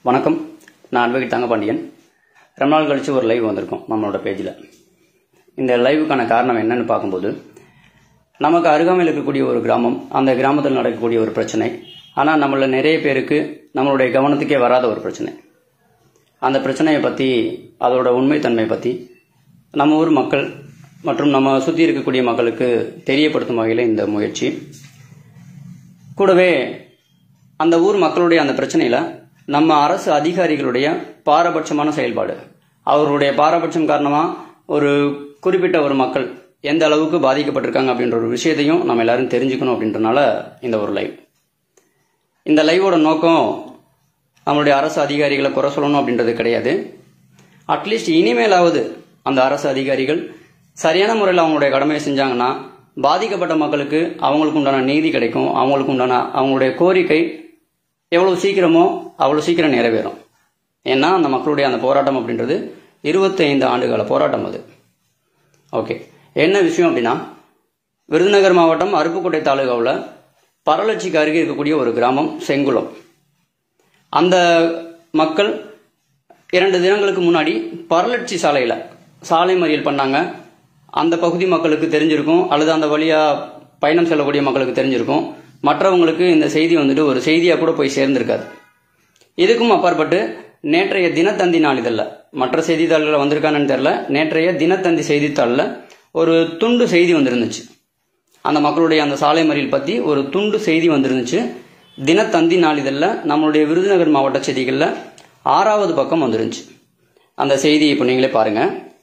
வணக்கம் நான் அட்வொகேட் தங்கபாண்டியன் ரொம்ப நாள் கழிச்சு ஒரு லைவ் வந்திருக்கோம் நம்மளோட பேஜில் இந்த லைவுக்கான காரணம் என்னன்னு பார்க்கும்போது நமக்கு அருகாமையில் இருக்கக்கூடிய ஒரு கிராமம் அந்த கிராமத்தில் நடக்கக்கூடிய ஒரு பிரச்சனை ஆனால் நம்மள நிறைய பேருக்கு நம்மளுடைய கவனத்துக்கே வராத ஒரு பிரச்சனை அந்த பிரச்சனையை பற்றி அதோட உண்மைத்தன்மை பற்றி நம்ம ஊர் மக்கள் மற்றும் நம்ம சுற்றி இருக்கக்கூடிய மக்களுக்கு தெரியப்படுத்தும் வகையில் இந்த முயற்சி கூடவே அந்த ஊர் மக்களுடைய அந்த பிரச்சனையில நம்ம அரசு அதிகாரிகளுடைய பாரபட்சமான செயல்பாடு அவர்களுடைய பாரபட்சம் காரணமா ஒரு குறிப்பிட்ட ஒரு மக்கள் எந்த அளவுக்கு பாதிக்கப்பட்டிருக்காங்க அப்படின்ற ஒரு விஷயத்தையும் நம்ம எல்லாரும் தெரிஞ்சுக்கணும் அப்படின்றனால இந்த ஒரு லைவ் இந்த லைவோட நோக்கம் நம்மளுடைய அரசு அதிகாரிகளை குறை சொல்லணும் அப்படின்றது கிடையாது அட்லீஸ்ட் இனிமேலாவது அந்த அரசு அதிகாரிகள் சரியான முறையில் அவங்களுடைய கடமையை செஞ்சாங்கன்னா பாதிக்கப்பட்ட மக்களுக்கு அவங்களுக்கு உண்டான நீதி கிடைக்கும் அவங்களுக்கு உண்டான அவங்களுடைய கோரிக்கை எவ்வளவு சீக்கிரமோ அவ்வளவு சீக்கிரம் நிறைவேறும் ஏன்னா அந்த மக்களுடைய அந்த போராட்டம் அப்படின்றது 25 ஆண்டுகால போராட்டம் அது ஓகே என்ன விஷயம் அப்படின்னா விருதுநகர் மாவட்டம் அருப்புக்கோட்டை தாலுகாவில் பரளச்சிக்கு அருகே இருக்கக்கூடிய ஒரு கிராமம் செங்குளம் அந்த மக்கள் இரண்டு தினங்களுக்கு முன்னாடி பரலட்சி சாலையில் சாலை மறியல் பண்ணாங்க அந்த பகுதி மக்களுக்கு தெரிஞ்சிருக்கும் அல்லது அந்த வழியா பயணம் செல்லக்கூடிய மக்களுக்கு தெரிஞ்சிருக்கும் மற்றவங்களுக்கு இந்த செய்தி வந்துட்டு ஒரு செய்தியா கூட போய் சேர்ந்திருக்காது இதுக்கும் அப்பாற்பட்டு நேற்றைய தினத்தந்தி நாளிதழில் மற்ற செய்தித்தாள்கள் வந்திருக்கானு தெரியல நேற்றைய தினத்தந்தி செய்தித்தாளில் ஒரு துண்டு செய்தி வந்திருந்துச்சு அந்த மக்களுடைய அந்த சாலை மறியல் பத்தி ஒரு துண்டு செய்தி வந்திருந்துச்சு தினத்தந்தி நாளிதழில் நம்மளுடைய விருதுநகர் மாவட்ட செய்திகளில் ஆறாவது பக்கம் வந்துருந்துச்சு அந்த செய்தி இப்போ நீங்களே பாருங்க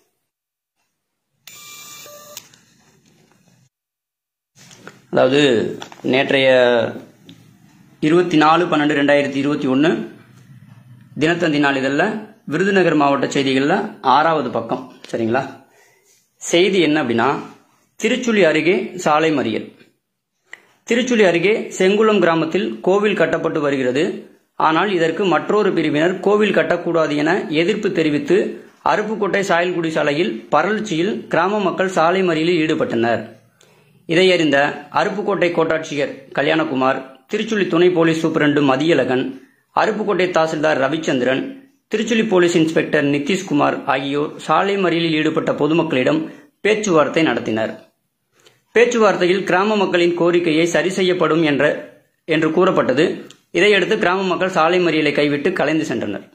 அதாவது நேற்றைய இருபத்தி நாலு பன்னெண்டு ரெண்டாயிரத்தி இருபத்தி ஒன்று தினத்தந்தி நாளிதழில் விருதுநகர் மாவட்ட செய்திகளில் ஆறாவது பக்கம் சரிங்களா செய்தி என்ன அப்படின்னா திருச்சுழி அருகே சாலை மறியல் திருச்சுழி அருகே செங்குளம் கிராமத்தில் கோவில் கட்டப்பட்டு வருகிறது ஆனால் இதற்கு மற்றொரு பிரிவினர் கோவில் கட்டக்கூடாது என எதிர்ப்பு தெரிவித்து அருப்புக்கோட்டை சாயல்குடி சாலையில் பரல்ச்சியில் கிராம மக்கள் சாலை மறியலில் ஈடுபட்டனர் இதை அறிந்த அருப்புக்கோட்டை கோட்டாட்சியர் கல்யாணகுமார் திருச்சுழி துணை police superintendent Mathiyazhagan Aruppukottai tahsildar Ravichandran Tiruchuzhi police inspector Nitishkumar ஆகியோர் சாலை மறியலில் ஈடுபட்ட பொதுமக்களிடம் பேச்சுவார்த்தை நடத்தினர் பேச்சுவார்த்தையில் கிராம மக்களின் கோரிக்கையை சரி செய்யப்படும் என்ற என்று கூறப்பட்டது இதையடுத்து கிராம மக்கள் சாலை மறியலை கைவிட்டு கலைந்து சென்றனர்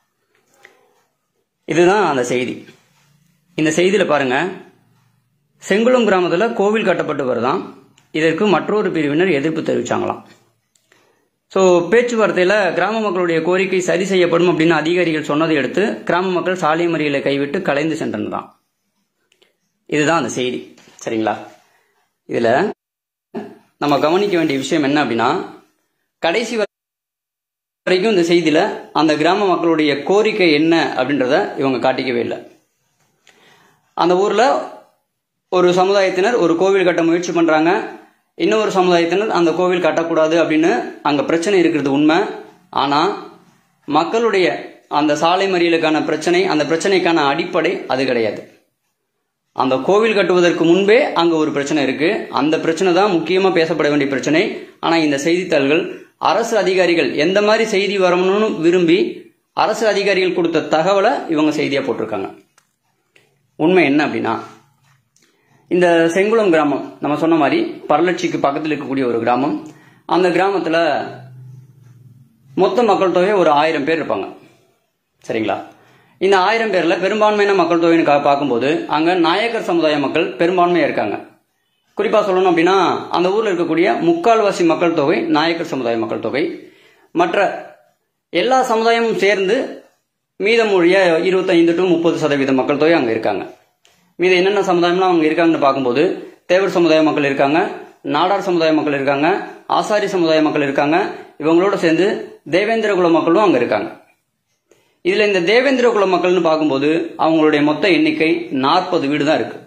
இதுதான் அந்த செய்தி இந்த செய்தியில பாருங்க செங்குளம் கிராமத்துல கோவில் கட்டப்பட்டு வருதாம் இதற்கு மற்றொரு பிரிவினர் எதிர்ப்பு தெரிவிச்சாங்களாம் ஸோ பேச்சுவார்த்தையில் கிராம மக்களுடைய கோரிக்கை சரி செய்யப்படும் அப்படின்னு அதிகாரிகள் சொன்னதை அடுத்து கிராம மக்கள் சாலை மறியலை கைவிட்டு கலைந்து சென்றனராம் இதுதான் அந்த செய்தி சரிங்களா இதுல நம்ம கவனிக்க வேண்டிய விஷயம் என்ன அப்படின்னா கடைசி வரைக்கும் இந்த செய்தியில அந்த கிராம மக்களுடைய கோரிக்கை என்ன அப்படின்றத இவங்க காட்டிக்கவே இல்லை அந்த ஊர்ல ஒரு சமுதாயத்தினர் ஒரு கோவில் கட்ட முயற்சி பண்றாங்க இன்னொரு சமுதாயத்தினர் அந்த கோவில் கட்டக்கூடாது அப்படின்னு அங்க பிரச்சனை இருக்கிறது உண்மை ஆனா மக்களுடைய அந்த சாலை மறியலுக்கான பிரச்சனை அந்த பிரச்சனைக்கான அடிப்படை அது கிடையாது அந்த கோவில் கட்டுவதற்கு முன்பே அங்க ஒரு பிரச்சனை இருக்கு அந்த பிரச்சனை தான் முக்கியமா பேசப்பட வேண்டிய பிரச்சனை ஆனா இந்த செய்தித்தாள்கள் அரசு அதிகாரிகள் எந்த மாதிரி செய்தி வரணும்னு விரும்பி அரசு அதிகாரிகள் கொடுத்த தகவலை இவங்க செய்தியா போட்டிருக்காங்க உண்மை என்ன அப்படின்னா இந்த செங்குளம் கிராமம் நம்ம சொன்ன மாதிரி பரலட்சிக்கு பக்கத்தில் இருக்கக்கூடிய ஒரு கிராமம் அந்த கிராமத்துல மொத்த மக்கள் தொகை ஒரு ஆயிரம் பேர் இருப்பாங்க சரிங்களா இந்த ஆயிரம் பேர்ல பெரும்பான்மையான மக்கள் தொகைன்னு கா- பார்க்கும்போது அங்க நாயக்கர் சமுதாய மக்கள் பெரும்பான்மையா இருக்காங்க குறிப்பா சொல்லணும் அப்படின்னா அந்த ஊர்ல இருக்கக்கூடிய முக்கால்வாசி மக்கள் தொகை நாயக்கர் சமுதாய மக்கள் தொகை மற்ற எல்லா சமுதாயமும் சேர்ந்து மீதமொழிய இருபத்தைந்து டு முப்பது சதவீத மக்கள் தொகை அங்க இருக்காங்க மீது என்னென்ன சமுதாயம்லாம் அவங்க இருக்காங்கன்னு பார்க்கும்போது தேவர் சமுதாய மக்கள் இருக்காங்க நாடார் சமுதாய மக்கள் இருக்காங்க ஆசாரி சமுதாய மக்கள் இருக்காங்க இவங்களோட சேர்ந்து தேவேந்திர குல மக்களும் அங்க இருக்காங்க இதுல இந்த தேவேந்திர குல மக்கள்னு பார்க்கும்போது அவங்களுடைய மொத்த எண்ணிக்கை நாற்பது வீடு தான் இருக்கு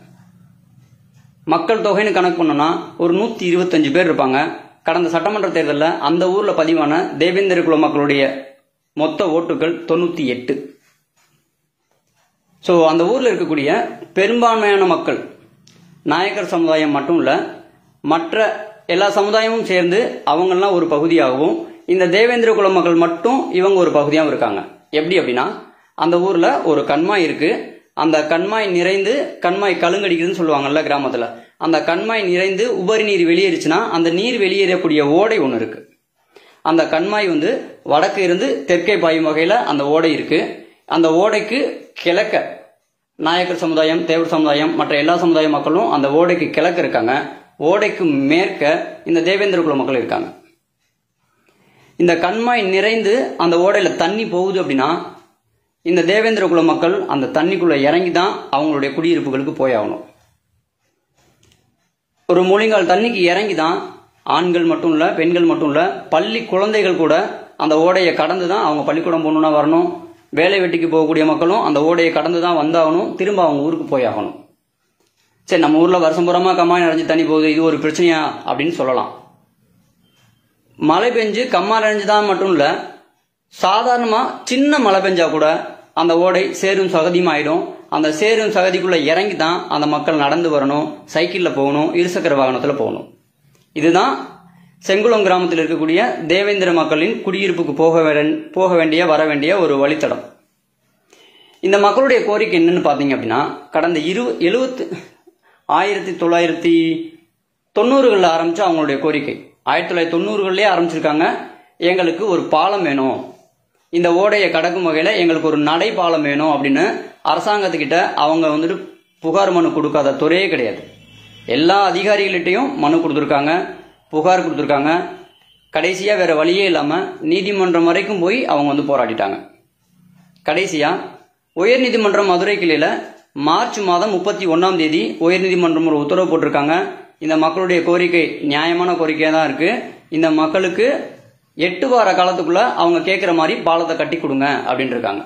மக்கள் தொகைன்னு கணக்கு பண்ணோம்னா ஒரு நூத்தி இருபத்தஞ்சு பேர் இருப்பாங்க கடந்த சட்டமன்ற தேர்தலில் அந்த ஊர்ல பதிவான தேவேந்திர குல மக்களுடைய மொத்த ஓட்டுகள் தொண்ணூத்தி எட்டு ஸோ அந்த ஊர்ல இருக்கக்கூடிய பெரும்பான்மையான மக்கள் நாயக்கர் சமுதாயம் மட்டும் இல்ல மற்ற எல்லா சமுதாயமும் சேர்ந்து அவங்கெல்லாம் ஒரு பகுதியாகவும் இந்த தேவேந்திர குல மக்கள் மட்டும் இவங்க ஒரு பகுதியாகவும் இருக்காங்க எப்படி அப்படின்னா அந்த ஊர்ல ஒரு கண்மாய் இருக்கு அந்த கண்மாய் நிறைந்து கண்மாய் கழுங்கடிக்குதுன்னு சொல்லுவாங்கல்ல கிராமத்துல அந்த கண்மாய் நிறைந்து உபரி நீர் வெளியேறுச்சுன்னா அந்த நீர் வெளியேறக்கூடிய ஓடை ஒன்று இருக்கு அந்த கண்மாய் வந்து வடக்கு இருந்து தெற்கே பாயும் வகையில அந்த ஓடை இருக்கு அந்த ஓடைக்கு கிழக்க நாயக்கர் சமுதாயம் தேவர் சமுதாயம் மற்ற எல்லா சமுதாய மக்களும் அந்த ஓடைக்கு கிழக்கு இருக்காங்க ஓடைக்கு மேற்க இந்த தேவேந்திர குல மக்கள் இருக்காங்க இந்த கண்மாய் நிறைந்து அந்த ஓடையில தண்ணி போகுது அப்படின்னா இந்த தேவேந்திர குல மக்கள் அந்த தண்ணிக்குள்ள இறங்கி தான் அவங்களுடைய குடியிருப்புகளுக்கு போயாகணும் ஒரு மூலிங்கால் தண்ணிக்கு இறங்கி தான் ஆண்கள் மட்டும் இல்ல பெண்கள் மட்டும் இல்ல பள்ளி குழந்தைகள் கூட அந்த ஓடையை கடந்து தான் அவங்க பள்ளிக்கூடம் போகணும்னா வரணும் வேலை வெட்டிக்கு போகக்கூடிய மக்களும் அந்த ஓடையை கடந்து தான் வந்தாகணும் திரும்ப அவங்க ஊருக்கு போயாகணும் சரி நம்ம ஊர்ல வருஷம் புறமா கம்மாய் நிறைஞ்சு தண்ணி போகுது இது ஒரு பிரச்சனையா அப்படின்னு சொல்லலாம் மழை பெஞ்சு கம்மா நிறைஞ்சு தான் மட்டும் இல்ல சாதாரணமா சின்ன மழை பெஞ்சா கூட அந்த ஓடை சேரும் சகதியும் ஆயிடும் அந்த சேரும் சகதிக்குள்ள இறங்கி தான் அந்த மக்கள் நடந்து வரணும் சைக்கிள்ல போகணும் இருசக்கர வாகனத்துல போகணும் இதுதான் செங்குளம் கிராமத்தில் இருக்கக்கூடிய தேவேந்திர மக்களின் குடியிருப்புக்கு போக வே- போக வேண்டிய வர வேண்டிய ஒரு வழித்தடம் இந்த மக்களுடைய கோரிக்கை என்னன்னு பாத்தீங்க அப்படின்னா கடந்த இரு எழுபத்து ஆயிரத்தி தொள்ளாயிரத்தி தொண்ணூறுகளில் ஆரம்பிச்ச அவங்களுடைய கோரிக்கை ஆயிரத்தி தொள்ளாயிரத்தி தொண்ணூறுகள்லேயே ஆரம்பிச்சிருக்காங்க எங்களுக்கு ஒரு பாலம் வேணும் இந்த ஓடையை கடக்கும் வகையில் எங்களுக்கு ஒரு நடை பாலம் வேணும் அப்படின்னு அரசாங்கத்துக்கிட்ட அவங்க வந்துட்டு புகார் மனு கொடுக்காத துறையே கிடையாது எல்லா அதிகாரிகள்கிட்டையும் மனு கொடுத்துருக்காங்க புகார் கொடுத்துருக்காங்க கடைசியாக வேற வழியே இல்லாமல் நீதிமன்றம் வரைக்கும் போய் அவங்க வந்து போராடிட்டாங்க கடைசியா உயர்நீதிமன்றம் மதுரை கிளையில மார்ச் மாதம் முப்பத்தி ஒன்னாம் தேதி உயர்நீதிமன்றம் ஒரு உத்தரவு போட்டிருக்காங்க இந்த மக்களுடைய கோரிக்கை நியாயமான கோரிக்கையா தான் இருக்கு இந்த மக்களுக்கு எட்டு வார காலத்துக்குள்ள அவங்க கேட்குற மாதிரி பாலத்தை கட்டி கொடுங்க அப்படின்னு இருக்காங்க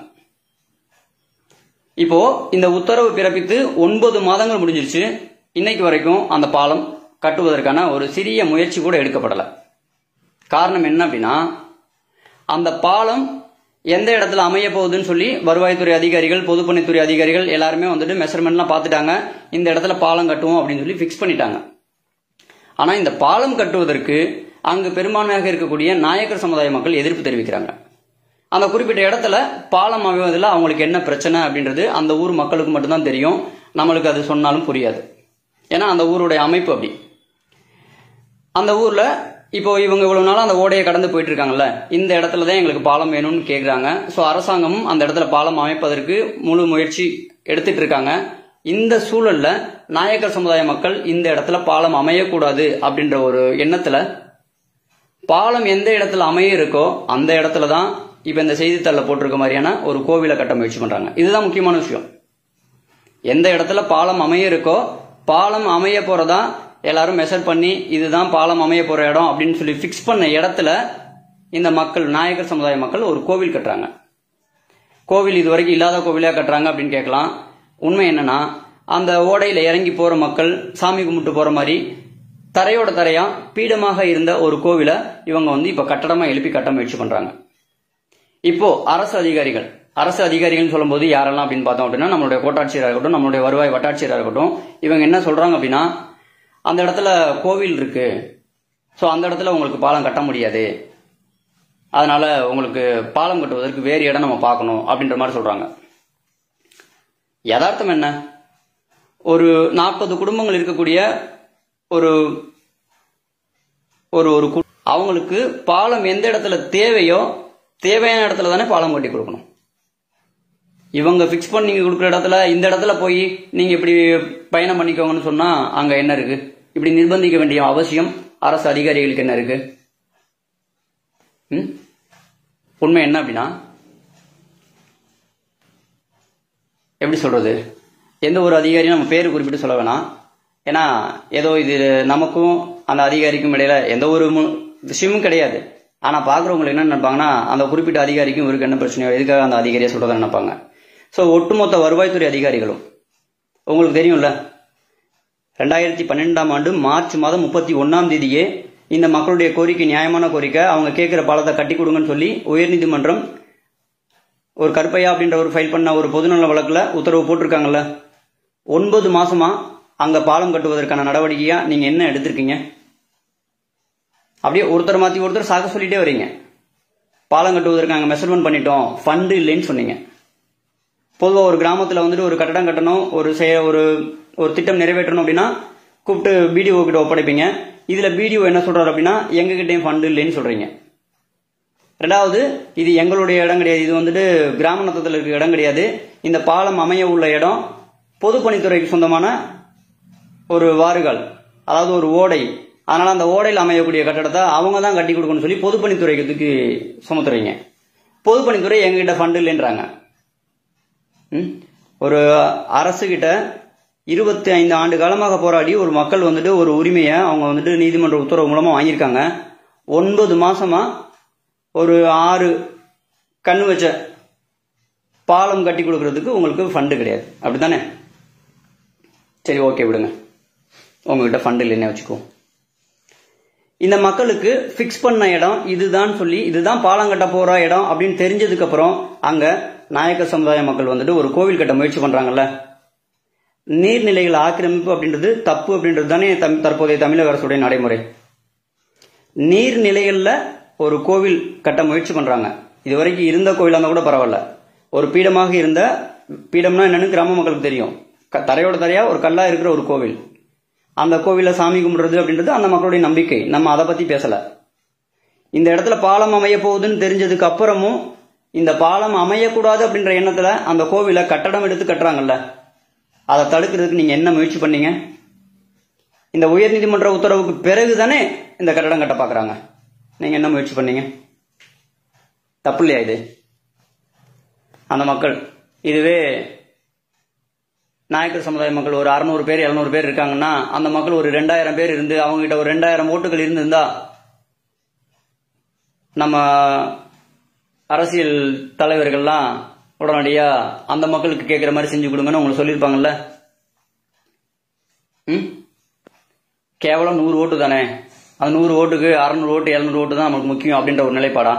இப்போ இந்த உத்தரவு பிறப்பித்து ஒன்பது மாதங்கள் முடிஞ்சிருச்சு இன்னைக்கு வரைக்கும் அந்த பாலம் கட்டுவதற்கான ஒரு சிறிய முயற்சி கூட எடுக்கப்படலை காரணம் என்ன அப்படின்னா அந்த பாலம் எந்த இடத்துல அமைய போகுதுன்னு சொல்லி வருவாய்த்துறை அதிகாரிகள் பொதுப்பணித்துறை அதிகாரிகள் எல்லாருமே வந்துட்டு மெஷர்மெண்ட்லாம் பார்த்துட்டாங்க இந்த இடத்துல பாலம் கட்டுவோம் அப்படின்னு சொல்லி ஃபிக்ஸ் பண்ணிட்டாங்க ஆனா இந்த பாலம் கட்டுவதற்கு அங்கு பெரும்பான்மையாக இருக்கக்கூடிய நாயக்கர் சமுதாய மக்கள் எதிர்ப்பு தெரிவிக்கிறாங்க அந்த குறிப்பிட்ட இடத்துல பாலம் அமைவதில் அவங்களுக்கு என்ன பிரச்சனை அப்படின்றது அந்த ஊர் மக்களுக்கு மட்டும்தான் தெரியும் நம்மளுக்கு அது சொன்னாலும் புரியாது ஏன்னா அந்த ஊருடைய அமைப்பு அப்படி அந்த ஊர்ல இப்போ இவங்க இவ்வளவு நாளா அந்த ஓடையை கடந்து போயிட்டு இருக்காங்கல்ல இந்த இடத்துல தான் எங்களுக்கு பாலம் வேணும்னு கேக்குறாங்க ஸோ அரசாங்கமும் அந்த இடத்துல பாலம் அமைப்பதற்கு முழு முயற்சி எடுத்துட்டு இருக்காங்க இந்த சூழல்ல நாயக்கர் சமுதாய மக்கள் இந்த இடத்துல பாலம் அமையக்கூடாது அப்படின்ற ஒரு எண்ணத்துல பாலம் எந்த இடத்துல அமைய இருக்கோ அந்த இடத்துல தான் இப்ப இந்த செய்தித்தாளில் போட்டிருக்க மாதிரியான ஒரு கோவிலை கட்ட முயற்சி பண்றாங்க இதுதான் முக்கியமான விஷயம் எந்த இடத்துல பாலம் அமைய இருக்கோ பாலம் அமைய போறதா எல்லாரும் மெஷர் பண்ணி இதுதான் பாலம் அமைய போற இடம் அப்படின்னு சொல்லி ஃபிக்ஸ் பண்ண இடத்துல இந்த மக்கள் நாயக்கர் சமுதாய மக்கள் ஒரு கோவில் கட்டுறாங்க கோவில் இது வரைக்கும் இல்லாத கோவிலா கட்டுறாங்க அப்படின்னு கேட்கலாம் உண்மை என்னன்னா அந்த ஓடையில இறங்கி போற மக்கள் சாமி கும்பிட்டு போற மாதிரி தரையோட தரையா பீடமாக இருந்த ஒரு கோவிலை இவங்க வந்து இப்ப கட்டடமா எழுப்பி கட்ட முயற்சி பண்றாங்க இப்போ அரசு அதிகாரிகள் அரசு அதிகாரிகள் சொல்லும்போது யாரெல்லாம் அப்படின்னு பார்த்தோம் அப்படின்னா நம்மளுடைய கோட்டாட்சியராக இருக்கட்டும் நம்மளுடைய வருவாய் வட்டாட்சியராக இருக்கட்டும் இவங்க என்ன சொல்றாங்க அப்படின்னா அந்த இடத்துல கோவில் இருக்கு ஸோ அந்த இடத்துல உங்களுக்கு பாலம் கட்ட முடியாது அதனால உங்களுக்கு பாலம் கட்டுவதற்கு வேறு இடம் நம்ம பார்க்கணும் அப்படின்ற மாதிரி சொல்றாங்க யதார்த்தம் என்ன ஒரு நாற்பது குடும்பங்கள் இருக்கக்கூடிய ஒரு ஒரு ஒரு கு- அவங்களுக்கு பாலம் எந்த இடத்துல தேவையோ தேவையான இடத்துல தானே பாலம் கட்டி கொடுக்கணும் இவங்க ஃபிக்ஸ் பண்ணி நீங்க கொடுக்குற இடத்துல இந்த இடத்துல போய் நீங்க இப்படி பயணம் பண்ணிக்கோங்கன்னு சொன்னா அங்க என்ன இருக்கு இப்படி நிர்பந்திக்க வேண்டிய அவசியம் அரசு அதிகாரிகளுக்கு என்ன இருக்கு ம்? உண்மை என்ன அப்படின்னா எப்படி சொல்றது எந்த ஒரு அதிகாரியும் நம்ம பேரு குறிப்பிட்டு சொல்ல வேணாம் ஏன்னா ஏதோ இது நமக்கும் அந்த அதிகாரிக்கும் இடையில எந்த ஒரு மு- விஷயமும் கிடையாது ஆனா பாக்குறவங்க என்ன நினைப்பாங்கன்னா அந்த குறிப்பிட்ட அதிகாரிக்கும் இவருக்கு என்ன பிரச்சனையோ எதுக்காக அந்த அதிகாரியை சொல்றதை நினைப்பாங்க ஸோ ஒட்டுமொத்த வருவாய்த்துறை அதிகாரிகளும் உங்களுக்கு தெரியும்ல ரெண்டாயிரத்தி பன்னெண்டாம் ஆண்டு மார்ச் மாதம் முப்பத்தி ஒன்னாம் தேதியே இந்த மக்களுடைய கோரிக்கை நியாயமான கோரிக்கை அவங்க கேட்கிற பாலத்தை கட்டி கொடுங்கன்னு சொல்லி உயர்நீதிமன்றம் ஒரு கருப்பையா அப்படின்ற ஒரு ஃபைல் பண்ண ஒரு பொதுநல வழக்குல உத்தரவு போட்டிருக்காங்கல்ல ஒன்பது மாசமா அங்க பாலம் கட்டுவதற்கான நடவடிக்கையா நீங்க என்ன எடுத்திருக்கீங்க அப்படியே ஒருத்தர் மாத்தி ஒருத்தர் சாக சொல்லிட்டே வரீங்க பாலம் கட்டுவதற்கு நாங்கள் மெஷர்மெண்ட் பண்ணிட்டோம் ஃபண்டு இல்லைன்னு சொன்னீங்க பொதுவாக ஒரு கிராமத்தில் வந்துட்டு ஒரு கட்டடம் கட்டணும் ஒரு செய ஒரு ஒரு திட்டம் நிறைவேற்றணும் அப்படின்னா கூப்பிட்டு பிடிஓ கிட்ட ஒப்படைப்பீங்க இதில் பிடிஓ என்ன சொல்றாரு அப்படின்னா எங்ககிட்டயும் ஃபண்டு இல்லைன்னு சொல்றீங்க ரெண்டாவது இது எங்களுடைய இடம் கிடையாது இது வந்துட்டு கிராம நத்தத்தில் இருக்க இடம் கிடையாது இந்த பாலம் அமைய உள்ள இடம் பொதுப்பணித்துறைக்கு சொந்தமான ஒரு வாறுகால் அதாவது ஒரு ஓடை அதனால அந்த ஓடையில் அமையக்கூடிய கட்டடத்தை அவங்க தான் கட்டி கொடுக்கணும்னு சொல்லி பொதுப்பணித்துறைக்கு தூக்கி சுமத்துறீங்க பொதுப்பணித்துறை எங்ககிட்ட ஃபண்டு இல்லைன்றாங்க ம்? ஒரு அரசு கிட்ட இருபத்தி ஐந்து ஆண்டு காலமாக போராடி ஒரு மக்கள் வந்துட்டு ஒரு உரிமையை அவங்க வந்துட்டு நீதிமன்ற உத்தரவு மூலமா வாங்கியிருக்காங்க ஒன்பது மாசமா ஒரு ஆறு கண்ணு வச்ச பாலம் கட்டி கொடுக்கறதுக்கு உங்களுக்கு ஃபண்டு கிடையாது அப்படித்தானே சரி ஓகே விடுங்க உங்ககிட்ட ஃபண்டு இல்லைன்னு வச்சுக்கோ இந்த மக்களுக்கு ஃபிக்ஸ் பண்ண இடம் இதுதான் சொல்லி இதுதான் பாலம் கட்ட போற இடம் அப்படின்னு தெரிஞ்சதுக்கு அப்புறம் அங்க நாயக்க சமுதாய மக்கள் வந்துட்டு ஒரு கோவில் கட்ட முயற்சி பண்றாங்கல்ல நீர்நிலைகள் ஆக்கிரமிப்பு அப்படின்றது தப்பு அப்படின்றது தானே தம்- தற்போதைய தமிழக அரசுடைய நடைமுறை நீர்நிலைகள்ல ஒரு கோவில் கட்ட முயற்சி பண்றாங்க இதுவரைக்கும் இருந்த கோயிலா இருந்தா கூட பரவாயில்ல ஒரு பீடமாக இருந்த பீடம்னா என்னன்னு கிராம மக்களுக்கு தெரியும் க- தரையோட தரையா ஒரு கல்லா இருக்கிற ஒரு கோவில் அந்த கோவில்ல சாமி கும்பிடுறது அப்படின்றது அந்த மக்களுடைய நம்பிக்கை நம்ம அதை பத்தி பேசல இந்த இடத்துல பாலம் அமைய போகுதுன்னு தெரிஞ்சதுக்கு அப்புறமும் இந்த பாலம் அமையக்கூடாது அப்படின்ற எண்ணத்துல அந்த கோவிலை கட்டடம் எடுத்து கட்டுறாங்கல்ல அதை தடுக்கிறதுக்கு நீங்க என்ன முயற்சி பண்ணீங்க இந்த உயர்நீதிமன்ற உத்தரவுக்கு பிறகு தானே இந்த கட்டடம் கட்ட பாக்குறாங்க நீங்க என்ன முயற்சி பண்ணீங்க தப்பு இல்லையா இது அந்த மக்கள் இதுவே நாயக்கர் சமுதாய மக்கள் ஒரு அறுநூறு பேர் எழுநூறு பேர் இருக்காங்கன்னா அந்த மக்கள் ஒரு ரெண்டாயிரம் பேர் இருந்து அவங்க கிட்ட ஒரு ரெண்டாயிரம் ஓட்டுகள் இருந்திருந்தா நம்ம அரசியல் தலைவர்கள்லாம் உடனடியா அந்த மக்களுக்கு கேட்குற மாதிரி செஞ்சு கொடுங்கன்னு உங்களுக்கு சொல்லியிருப்பாங்கல்ல ம் கேவலம் நூறு ஓட்டு தானே அந்த நூறு ஓட்டுக்கு அறநூறு ஓட்டு எழுநூறு ஓட்டு தான் நமக்கு முக்கியம் அப்படின்ற ஒரு நிலைப்பாடா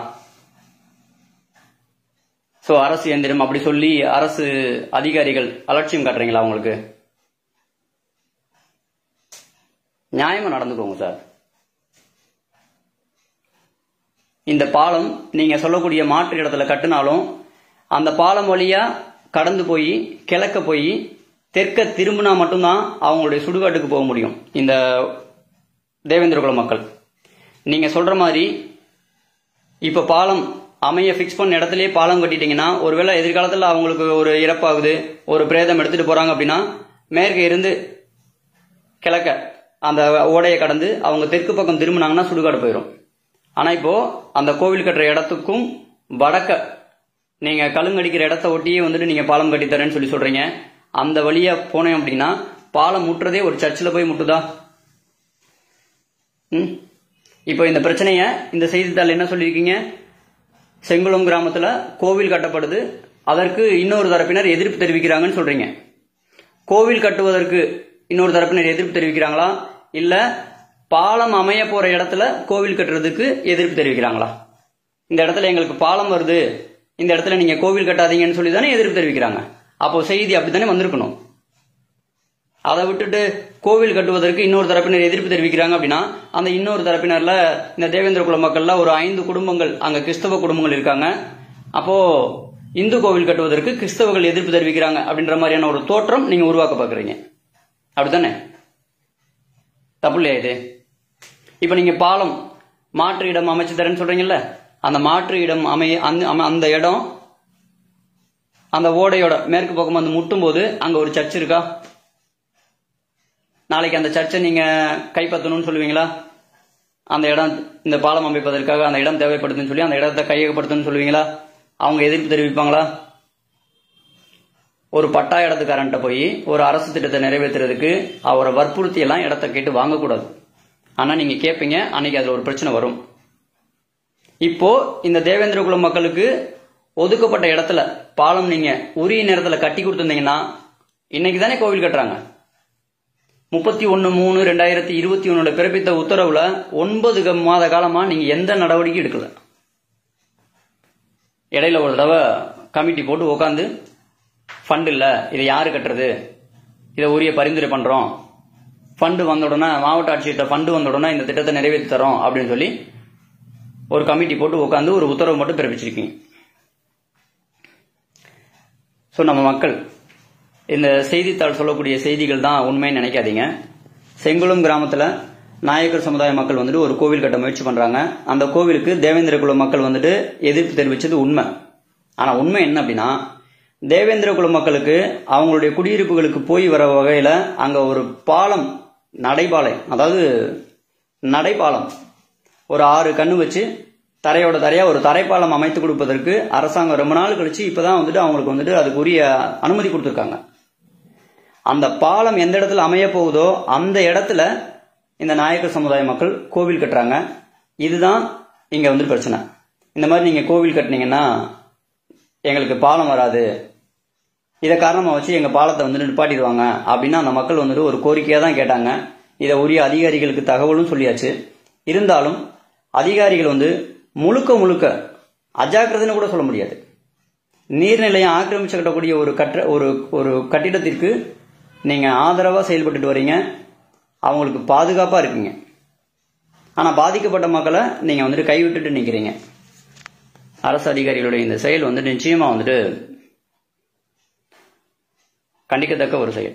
சோ அரசு எந்திரம் அப்படி சொல்லி அரசு அதிகாரிகள் அலட்சியம் காட்டுறீங்களா உங்களுக்கு நியாயமா நடந்துக்கோங்க சார் இந்த பாலம் நீங்க சொல்லக்கூடிய மாற்று இடத்துல கட்டினாலும் அந்த பாலம் வழியா கடந்து போய் கிழக்க போய் தெற்க திரும்பினா மட்டும்தான் அவங்களுடைய சுடுகாட்டுக்கு போக முடியும் இந்த தேவேந்திரகுல மக்கள் நீங்க சொல்ற மாதிரி இப்ப பாலம் அமைய ஃபிக்ஸ் பண்ண இடத்துலயே பாலம் கட்டிட்டீங்கன்னா ஒருவேளை எதிர்காலத்துல அவங்களுக்கு ஒரு இறப்பாகுது ஒரு பிரேதம் எடுத்துட்டு போறாங்க அப்படின்னா மேற்கே இருந்து கிழக்க அந்த ஓடையை கடந்து அவங்க தெற்கு பக்கம் திரும்பினாங்கன்னா சுடுகாடு போயிடும் ஆனா இப்போ அந்த கோவில் கட்டுற இடத்துக்கும் வடக்க நீங்க கழுங்கடிக்கிற இடத்த ஒட்டியே வந்துட்டு நீங்க பாலம் கட்டித்தரேன்னு சொல்லி சொல்றீங்க அந்த வழியா போனேன் அப்படின்னா பாலம் முட்டுறதே ஒரு சர்ச்சில் போய் முட்டுதா ம் இப்போ இந்த பிரச்சனைய இந்த செய்தித்தாள் என்ன சொல்லியிருக்கீங்க செங்குளம் கிராமத்துல கோவில் கட்டப்படுது அதற்கு இன்னொரு தரப்பினர் எதிர்ப்பு தெரிவிக்கிறாங்கன்னு சொல்றீங்க கோவில் கட்டுவதற்கு இன்னொரு தரப்பினர் எதிர்ப்பு தெரிவிக்கிறாங்களா இல்ல பாலம் அமைய போற இடத்துல கோவில் கட்டுறதுக்கு எதிர்ப்பு தெரிவிக்கிறாங்களா இந்த இடத்துல எங்களுக்கு பாலம் வருது இந்த இடத்துல நீங்க கோவில் கட்டாதீங்கன்னு சொல்லி தானே எதிர்ப்பு தெரிவிக்கிறாங்க அப்போ செய்தி அப்படித்தானே வந்திருக்கணும் அதை விட்டுட்டு கோவில் கட்டுவதற்கு இன்னொரு தரப்பினர் எதிர்ப்பு தெரிவிக்கிறாங்க அப்படின்னா அந்த இன்னொரு தரப்பினர்ல இந்த தேவேந்திர குல மக்கள்ல ஒரு ஐந்து குடும்பங்கள் அங்க கிறிஸ்தவ குடும்பங்கள் இருக்காங்க அப்போ இந்து கோவில் கட்டுவதற்கு கிறிஸ்தவர்கள் எதிர்ப்பு தெரிவிக்கிறாங்க அப்படின்ற மாதிரியான ஒரு தோற்றம் நீங்க உருவாக்க பாக்குறீங்க அப்படித்தானே தப்பு இல்லையா இது இப்ப நீங்க பாலம் மாற்று இடம் அமைச்சு தரேன்னு சொல்றீங்கல்ல அந்த மாற்று இடம் அமைய அந்த அம- அந்த இடம் அந்த ஓடையோட மேற்கு பக்கம் வந்து முட்டும் போது அங்க ஒரு சர்ச் இருக்கா நாளைக்கு அந்த சர்ச்சை நீங்க கைப்பற்றணும்னு சொல்லுவீங்களா அந்த இடம் இந்த பாலம் அமைப்பதற்காக அந்த இடம் தேவைப்படுதுன்னு சொல்லி அந்த இடத்தை கையகப்படுத்தணும்னு சொல்லுவீங்களா அவங்க எதிர்ப்பு தெரிவிப்பாங்களா ஒரு பட்டா இடத்துக்காரன்ட்ட போய் ஒரு அரசு திட்டத்தை நிறைவேற்றுறதுக்கு அவரை வற்புறுத்தி எல்லாம் இடத்த கேட்டு வாங்கக்கூடாது ஆனா நீங்க கேட்பீங்க அன்னைக்கு அதுல ஒரு பிரச்சனை வரும் இப்போ இந்த தேவேந்திர குல மக்களுக்கு ஒதுக்கப்பட்ட இடத்துல பாலம் நீங்க உரிய நேரத்துல கட்டி கொடுத்திருந்தீங்கன்னா இன்னைக்கு தானே கோவில் கட்டுறாங்க முப்பத்தி ஒன்னு மூணு ரெண்டாயிரத்தி இருபத்தி ஒண்ணுல பிறப்பித்த உத்தரவுல ஒன்பது க- மாத காலமா நீங்க எந்த நடவடிக்கையும் எடுக்கல இடையில ஒரு தடவை கமிட்டி போட்டு உட்காந்து ஃபண்ட் இல்ல இதை யாரு கட்டுறது இதை உரிய பரிந்துரை பண்றோம் ஃபண்டு வந்த உடனே மாவட்ட ஆட்சியர்கிட்ட ஃபண்டு வந்த உடனே இந்த திட்டத்தை நிறைவேற்றி தரோம் அப்படின்னு சொல்லி ஒரு கமிட்டி போட்டு உட்காந்து ஒரு உத்தரவு மட்டும் பிறப்பிச்சிருக்கீங்க ஸோ நம்ம மக்கள் இந்த செய்தித்தாள் சொல்லக்கூடிய செய்திகள் தான் உண்மைன்னு நினைக்காதீங்க செங்குளம் கிராமத்தில் நாயக்கர் சமுதாய மக்கள் வந்துட்டு ஒரு கோவில் கட்ட முயற்சி பண்றாங்க அந்த கோவிலுக்கு தேவேந்திர குல மக்கள் வந்துட்டு எதிர்ப்பு தெரிவிச்சது உண்மை ஆனா உண்மை என்ன அப்படின்னா தேவேந்திர குல மக்களுக்கு அவங்களுடைய குடியிருப்புகளுக்கு போய் வர வகையில அங்க ஒரு பாலம் நடைபாலை அதாவது நடைபாலம் ஒரு ஆறு கண்ணு வச்சு தரையோட தரையா ஒரு தரைப்பாலம் அமைத்து கொடுப்பதற்கு அரசாங்கம் ரொம்ப நாள் கழிச்சு இப்பதான் வந்துட்டு அவங்களுக்கு வந்துட்டு அதுக்குரிய அனுமதி கொடுத்துருக்காங்க அந்த பாலம் எந்த இடத்துல அமைய போகுதோ அந்த இடத்துல இந்த நாயக்கர் சமுதாய மக்கள் கோவில் கட்டுறாங்க இதுதான் இங்க வந்து பிரச்சனை இந்த மாதிரி நீங்க கோவில் கட்டினீங்கன்னா எங்களுக்கு பாலம் வராது இதை காரணமா வச்சு எங்க பாலத்தை வந்து நிப்பாட்டிடுவாங்க அப்படின்னு அந்த மக்கள் வந்துட்டு ஒரு கோரிக்கையா தான் கேட்டாங்க இதை உரிய அதிகாரிகளுக்கு தகவலும் சொல்லியாச்சு இருந்தாலும் அதிகாரிகள் வந்து முழுக்க முழுக்க அஜாக்கிரதைன்னு கூட சொல்ல முடியாது நீர்நிலையம் ஆக்கிரமிச்சு கட்டக்கூடிய ஒரு கட்ட ஒரு ஒரு கட்டிடத்திற்கு நீங்க ஆதரவா செயல்பட்டுட்டு வரீங்க அவங்களுக்கு பாதுகாப்பா இருக்கீங்க ஆனா பாதிக்கப்பட்ட மக்களை நீங்க வந்துட்டு கைவிட்டுட்டு நிக்கிறீங்க அரசு அதிகாரிகளுடைய இந்த செயல் வந்து நிச்சயமா வந்துட்டு கண்டிக்கத்தக்க ஒரு செயல்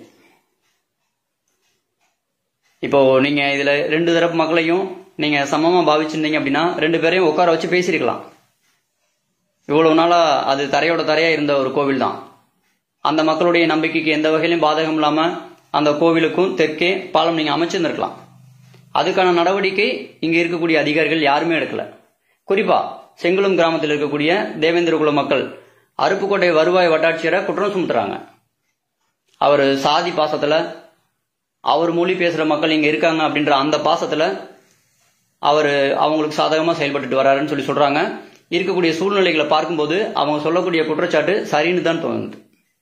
இப்போ நீங்க இதுல ரெண்டு தரப்பு மக்களையும் நீங்க சமமா பாவிச்சிருந்தீங்க அப்படின்னா ரெண்டு பேரையும் உட்கார வச்சு பேசியிருக்கலாம் இவ்வளவு நாளா அது தரையோட தரையா இருந்த ஒரு கோவில் தான் அந்த மக்களுடைய நம்பிக்கைக்கு எந்த வகையிலும் பாதகம் இல்லாம அந்த கோவிலுக்கும் தெற்கே பாலம் நீங்க அமைச்சிருந்திருக்கலாம் அதுக்கான நடவடிக்கை இங்க இருக்கக்கூடிய அதிகாரிகள் யாருமே எடுக்கல குறிப்பா செங்குளம் கிராமத்தில் இருக்கக்கூடிய தேவேந்திர குல மக்கள் அருப்புக்கோட்டை வருவாய் வட்டாட்சியரை குற்றம் சுமத்துறாங்க அவர் சாதி பாசத்துல அவர் மொழி பேசுற மக்கள் இங்க இருக்காங்க அப்படின்ற அந்த பாசத்துல அவர் அவங்களுக்கு சாதகமா செயல்பட்டுட்டு வராருன்னு சொல்லி சொல்றாங்க இருக்கக்கூடிய சூழ்நிலைகளை பார்க்கும்போது அவங்க சொல்லக்கூடிய குற்றச்சாட்டு சரின்னு தான் தோணுது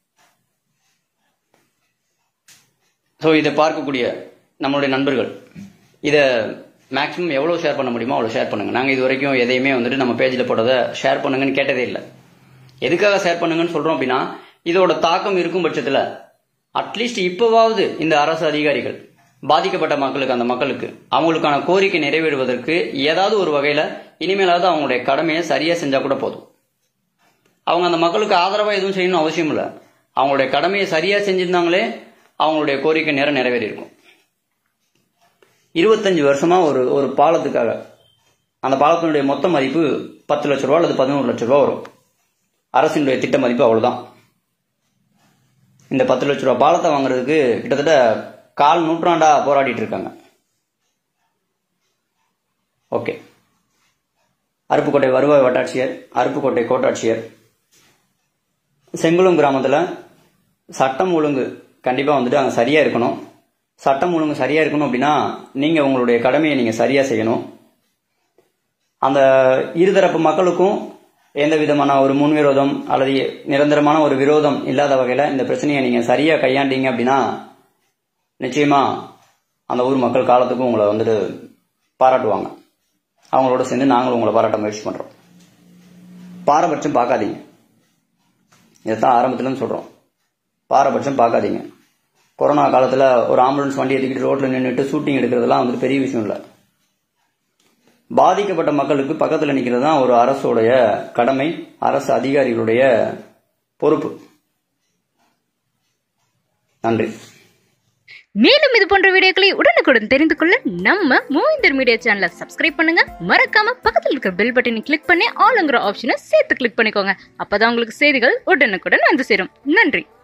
ஸோ இதை பார்க்கக்கூடிய நம்மளுடைய நண்பர்கள் இதை மேக்ஸிமம் எவ்வளோ ஷேர் பண்ண முடியுமோ அவ்வளோ ஷேர் பண்ணுங்க நாங்கள் இது வரைக்கும் எதையுமே வந்துட்டு நம்ம பேஜில் போட்டதை ஷேர் பண்ணுங்கன்னு கேட்டதே இல்லை எதுக்காக ஷேர் பண்ணுங்கன்னு சொல்றோம் அப்படின்னா இதோட தாக்கம் இருக்கும் பட்சத்தில் அட்லீஸ்ட் இப்போவாவது இந்த அரசு அதிகாரிகள் பாதிக்கப்பட்ட மக்களுக்கு அந்த மக்களுக்கு அவங்களுக்கான கோரிக்கை நிறைவேறுவதற்கு ஏதாவது ஒரு வகையில இனிமேலாவது அவங்களுடைய கடமையை சரியா செஞ்சா கூட போதும் அவங்க அந்த மக்களுக்கு ஆதரவா எதுவும் செய்யணும் அவசியம் இல்லை அவங்களுடைய கடமையை சரியா செஞ்சிருந்தாங்களே அவங்களுடைய கோரிக்கை நேரம் நிறைவேறி இருக்கும் இருபத்தஞ்சு வருஷமா ஒரு ஒரு பாலத்துக்காக அந்த பாலத்தினுடைய மொத்த மதிப்பு பத்து லட்ச ரூபா அல்லது பதினோரு லட்ச ரூபா வரும் அரசினுடைய திட்ட மதிப்பு அவ்வளவுதான் இந்த பத்து லட்ச ரூபா பாலத்தை வாங்குறதுக்கு கிட்டத்தட்ட கால் நூற்றாண்டா போராடிட்டு இருக்காங்க ஓகே அருப்புக்கோட்டை வருவாய் வட்டாட்சியர் அருப்புக்கோட்டை கோட்டாட்சியர் செங்குளம் கிராமத்தில் சட்டம் ஒழுங்கு கண்டிப்பாக வந்துட்டு அங்கே சரியாக இருக்கணும் சட்டம் ஒழுங்கு சரியாக இருக்கணும் அப்படின்னா நீங்கள் உங்களுடைய கடமையை நீங்கள் சரியாக செய்யணும் அந்த இருதரப்பு மக்களுக்கும் எந்த விதமான ஒரு முன்விரோதம் அல்லது நிரந்தரமான ஒரு விரோதம் இல்லாத வகையில் இந்த பிரச்சனையை நீங்கள் சரியாக கையாண்டீங்க அப்படின்னா நிச்சயமா அந்த ஊர் மக்கள் காலத்துக்கும் உங்களை வந்துட்டு பாராட்டுவாங்க அவங்களோட சேர்ந்து நாங்களும் உங்களை பாராட்ட முயற்சி பண்றோம் பாரபட்சம் பார்க்காதீங்க இதைத்தான் ஆரம்பத்துலன்னு சொல்றோம் பாரபட்சம் பார்க்காதீங்க கொரோனா காலத்துல ஒரு ஆம்புலன்ஸ் வண்டி எடுத்துக்கிட்டு ரோட்ல நின்றுட்டு ஷூட்டிங் எடுக்கிறதுலாம் வந்துட்டு பெரிய விஷயம் இல்லை பாதிக்கப்பட்ட மக்களுக்கு பக்கத்துல நிக்கிறது தான் ஒரு அரசுடைய கடமை அரசு அதிகாரிகளுடைய பொறுப்பு நன்றி மேலும் இது போன்ற வீடியோக்களை உடனுக்குடன் தெரிந்து கொள்ள நம்ம மூவிந்தர் மீடியா சேனலை சப்ஸ்கிரைப் பண்ணுங்க மறக்காம பக்கத்தில் இருக்கிற பெல் பட்டனை கிளிக் பண்ணி ஆளுங்கிற ஆப்ஷனை சேர்த்து கிளிக் பண்ணிக்கோங்க அப்பதான் உங்களுக்கு செய்திகள் உடனுக்குடன் வந்து சேரும் நன்றி